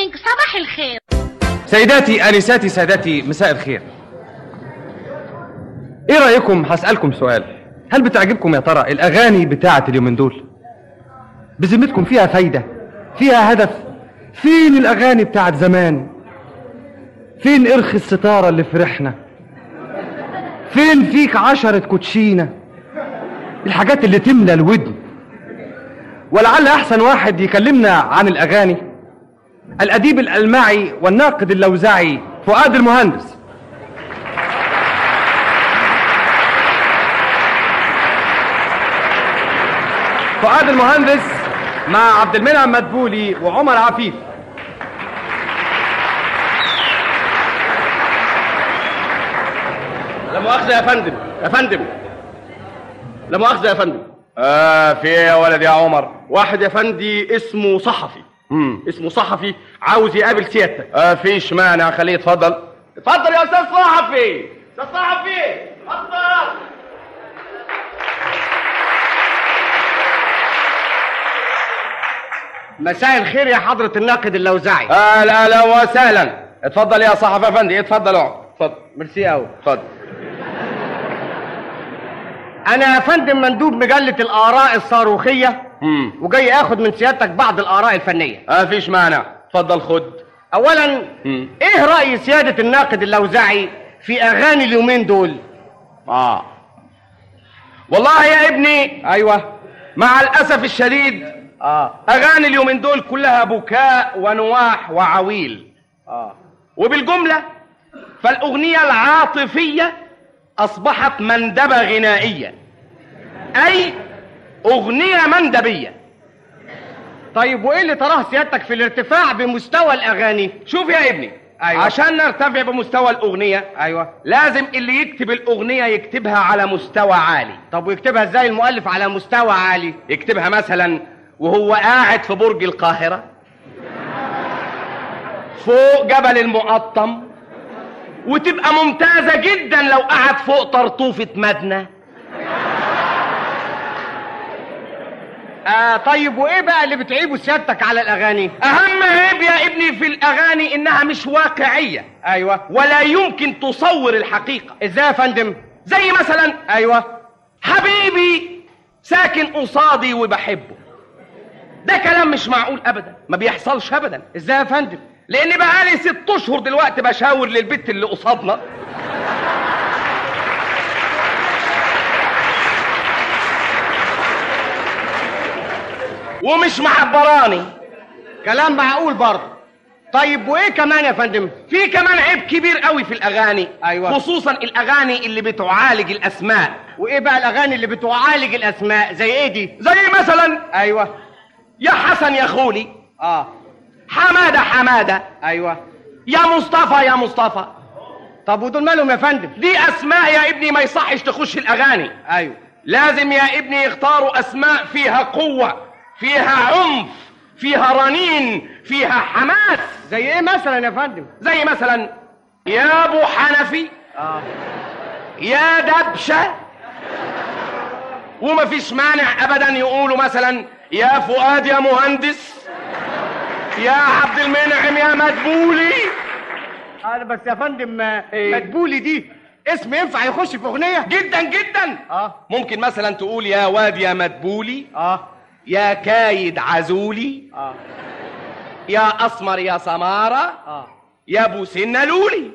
مينج صباح الخير سيداتي انساتي سادتي مساء الخير ايه رايكم هسالكم سؤال هل بتعجبكم يا ترى الاغاني بتاعه اليومين دول بذمتكم فيها فايده فيها هدف فين الاغاني بتاعه زمان فين ارخ الستاره اللي في ريحنا فين فيك عشرة كوتشينة الحاجات اللي تملى الودن ولعل احسن واحد يكلمنا عن الاغاني الاديب الالمعي والناقد اللوزعي فؤاد المهندس فؤاد المهندس مع عبد المنعم مدبولي وعمر عفيف لا مؤاخذة يا فندم يا فندم لا مؤاخذة يا فندم آه في ايه يا ولد يا عمر واحد يا فندي اسمه صحفي مم. اسمه صحفي عاوز يقابل سيادتك آه فيش مانع خليه يتفضل اتفضل يا استاذ صحفي استاذ صحفي اتفضل مساء الخير يا حضرة الناقد اللوزعي اهلا اهلا وسهلا اتفضل يا صحفي افندي اتفضل اقعد اتفضل ميرسي قوي اتفضل انا يا فندم مندوب مجلة الاراء الصاروخية مم. وجاي اخد من سيادتك بعض الاراء الفنية آه فيش مانع اتفضل خد اولا مم. ايه رأي سيادة الناقد اللوزعي في اغاني اليومين دول اه والله يا ابني ايوه مع الاسف الشديد اه اغاني اليومين دول كلها بكاء ونواح وعويل اه وبالجمله فالاغنيه العاطفيه اصبحت مندبه غنائيه اي اغنيه مندبيه طيب وايه اللي تراه سيادتك في الارتفاع بمستوى الاغاني شوف يا ابني أيوة. عشان نرتفع بمستوى الاغنيه ايوه لازم اللي يكتب الاغنيه يكتبها على مستوى عالي طب ويكتبها ازاي المؤلف على مستوى عالي يكتبها مثلا وهو قاعد في برج القاهرة فوق جبل المقطم وتبقى ممتازة جدا لو قعد فوق طرطوفة مدنة آه طيب وايه بقى اللي بتعيبه سيادتك على الاغاني أهم عيب يا ابني في الأغاني إنها مش واقعية ايوه ولا يمكن تصور الحقيقة ازاي يا فندم زي مثلا ايوه حبيبي ساكن قصادي وبحبه ده كلام مش معقول أبدا ما بيحصلش أبدا ازاي يا فندم لان بقالي ست اشهر دلوقتي بشاور للبت اللي قصادنا ومش معبراني كلام معقول برضه طيب وايه كمان يا فندم في كمان عيب كبير قوي في الاغاني أيوة. خصوصا الاغاني اللي بتعالج الاسماء وايه بقى الاغاني اللي بتعالج الاسماء زي ايه دي زي مثلا ايوه يا حسن يا خولي اه حماده حماده ايوه يا مصطفى يا مصطفى طب ودول مالهم يا فندم دي اسماء يا ابني ما يصحش تخش الاغاني ايوه لازم يا ابني يختاروا اسماء فيها قوة فيها عنف فيها رنين فيها حماس زي ايه مثلا يا فندم زي مثلا يا ابو حنفي اه يا دبشة ومفيش مانع ابدا يقولوا مثلا يا فؤاد يا مهندس يا عبد المنعم يا مدبولي انا بس يا فندم آه، إيه؟ مدبولي دي اسم ينفع يخش في اغنيه جدا جدا اه ممكن مثلا تقول يا واد يا مدبولي اه يا كايد عزولي اه يا اسمر يا سماره اه يا ابو سنه لولي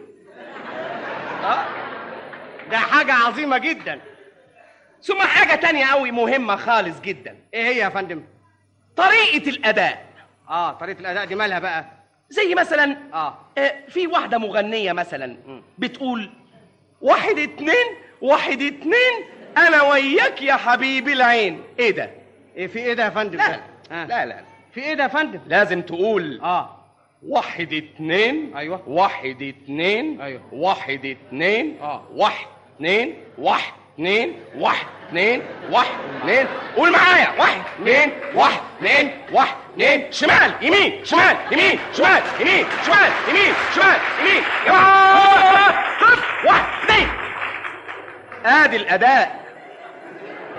ده حاجه عظيمه جدا ثم حاجه تانية قوي مهمه خالص جدا ايه هي يا فندم طريقه الاداء اه طريقه الاداء دي مالها بقى زي مثلا اه آه، في واحده مغنيه مثلا بتقول واحد اتنين واحد اتنين انا وياك يا حبيبي العين ايه ده ايه في ايه ده يا فندم لا ده؟ آه. لا لا في ايه ده يا فندم لازم تقول اه واحد اتنين أيوة. واحد اتنين أيوة. واحد اتنين آه. واحد اتنين واحد اتنين واحد اتنين واحد اتنين قول معايا واحد اتنين واحد اتنين واحد اتنين شمال يمين شمال يمين شمال يمين شمال يمين شمال يمين يمين. صف. واحد اتنين ادي الاداء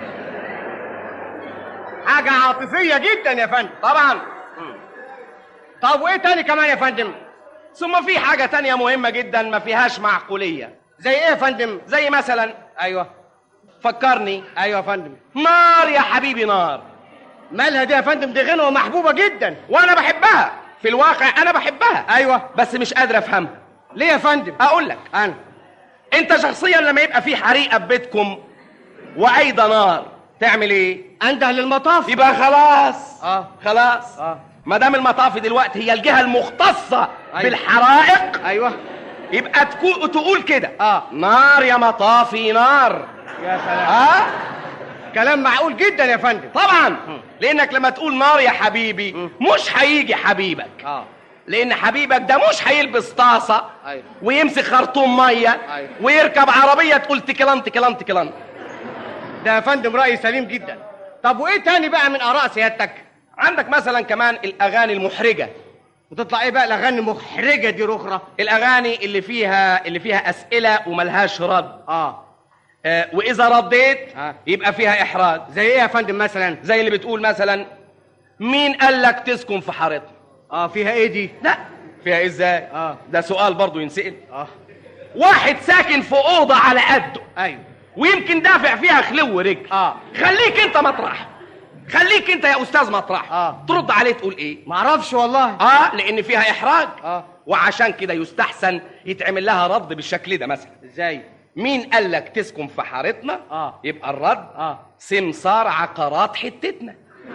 حاجه عاطفيه جدا يا فندم طبعا طب وايه تاني كمان يا فندم ثم في حاجة تانية مهمة جدا ما فيهاش معقولية زي ايه يا فندم زي مثلا ايوه فكرني ايوه يا فندم نار يا حبيبي نار مالها دي يا فندم دي غنوه محبوبه جدا وانا بحبها في الواقع انا بحبها ايوه بس مش قادر افهمها ليه يا فندم اقول لك انا انت شخصيا لما يبقى في حريقه في بيتكم وايضا نار تعمل ايه انده للمطاف يبقى خلاص اه خلاص اه ما دام المطافي دلوقتي هي الجهه المختصه أيوة. بالحرائق ايوه يبقى تكو... تقول كده اه نار يا مطافي نار يا سلام اه كلام معقول جدا يا فندم طبعا لانك لما تقول نار يا حبيبي مش هيجي حبيبك اه لان حبيبك ده مش هيلبس طاسه أيوة. ويمسك خرطوم ميه أيوة. ويركب عربيه تقول تكلان تكلان تكلان ده يا فندم راي سليم جدا طب وايه تاني بقى من اراء سيادتك عندك مثلا كمان الاغاني المحرجه وتطلع ايه بقى الاغاني المحرجه دي رخره الاغاني اللي فيها اللي فيها اسئله وملهاش رد اه آه واذا رديت آه. يبقى فيها احراج زي ايه يا فندم مثلا زي اللي بتقول مثلا مين قال لك تسكن في حارتنا اه فيها ايه دي لا فيها إيه ازاي آه. ده سؤال برضو ينسال اه واحد ساكن في اوضه على قده ايوه ويمكن دافع فيها خلو رجل اه خليك انت مطرح خليك انت يا استاذ مطرح آه. ترد عليه تقول ايه معرفش والله اه لان فيها احراج اه وعشان كده يستحسن يتعمل لها رد بالشكل ده مثلا ازاي مين قال لك تسكن في حارتنا آه. يبقى الرد اه سمسار عقارات حتتنا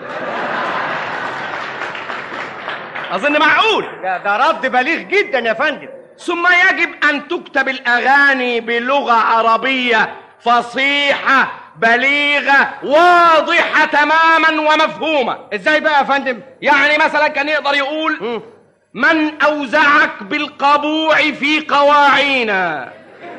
اظن معقول ده ده رد بليغ جدا يا فندم ثم يجب ان تكتب الاغاني بلغه عربيه فصيحه بليغه واضحه تماما ومفهومه ازاي بقى يا فندم يعني مثلا كان يقدر يقول مم. من اوزعك بالقبوع في قواعينا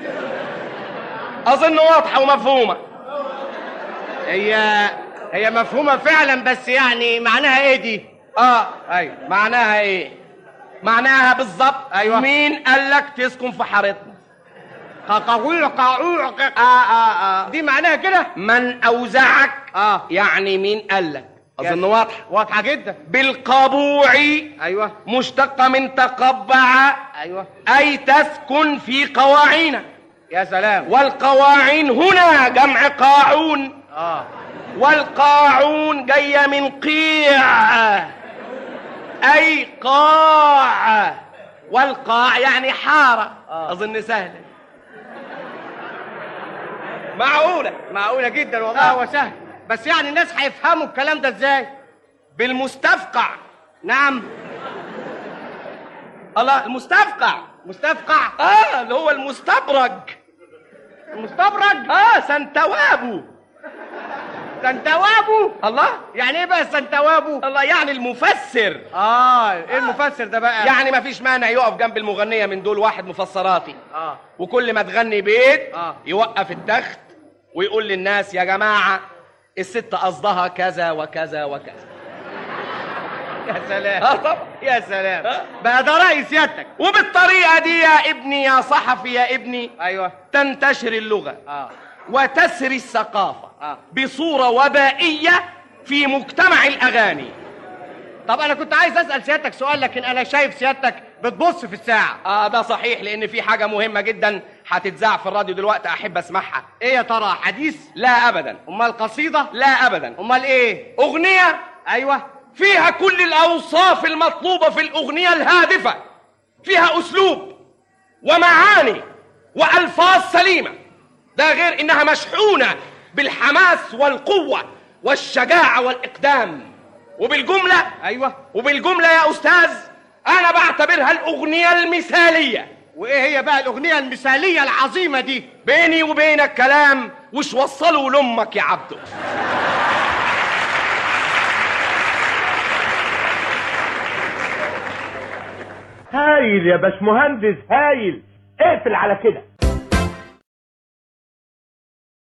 اظن واضحه ومفهومه هي هي مفهومه فعلا بس يعني معناها ايه دي اه ايوه معناها ايه معناها بالظبط أيوة. مين قال لك تسكن في حارتنا قاقوع قاقوع اه اه اه دي معناها كده من اوزعك اه يعني مين قال لك اظن واضحه واضحه جدا بالقبوع ايوه مشتقه من تقبع ايوه اي تسكن في قواعينا يا سلام والقواعين هنا جمع قاعون اه والقاعون جايه من قيع اي قاع والقاع يعني حاره آه. اظن سهله معقوله معقوله جدا والله آه. هو سهل بس يعني الناس هيفهموا الكلام ده ازاي بالمستفقع نعم الله المستفقع مستفقع اه اللي هو المستبرج مستبرج اه سنتوابو سنتوابو الله يعني ايه بقى سنتوابو الله يعني المفسر اه ايه المفسر ده بقى يعني ما فيش مانع يقف جنب المغنيه من دول واحد مفسراتي اه وكل ما تغني بيت آه. يوقف التخت ويقول للناس يا جماعه الست قصدها كذا وكذا وكذا يا سلام اه طبعا يا سلام آه. بقى ده رأي سيادتك وبالطريقه دي يا ابني يا صحفي يا ابني ايوه تنتشر اللغه اه وتسري الثقافه آه. بصوره وبائيه في مجتمع الاغاني طب انا كنت عايز اسال سيادتك سؤال لكن انا شايف سيادتك بتبص في الساعه اه ده صحيح لان في حاجه مهمه جدا هتتذاع في الراديو دلوقتي احب اسمعها ايه يا ترى حديث لا ابدا امال قصيده لا ابدا امال ايه اغنيه ايوه فيها كل الاوصاف المطلوبه في الاغنيه الهادفه فيها اسلوب ومعاني والفاظ سليمه ده غير انها مشحونه بالحماس والقوه والشجاعه والاقدام وبالجمله ايوه وبالجمله يا استاذ انا بعتبرها الاغنيه المثاليه وايه هي بقى الاغنيه المثاليه العظيمه دي بيني وبينك كلام وش وصله لامك يا عبده هايل يا باشمهندس هايل اقفل على كده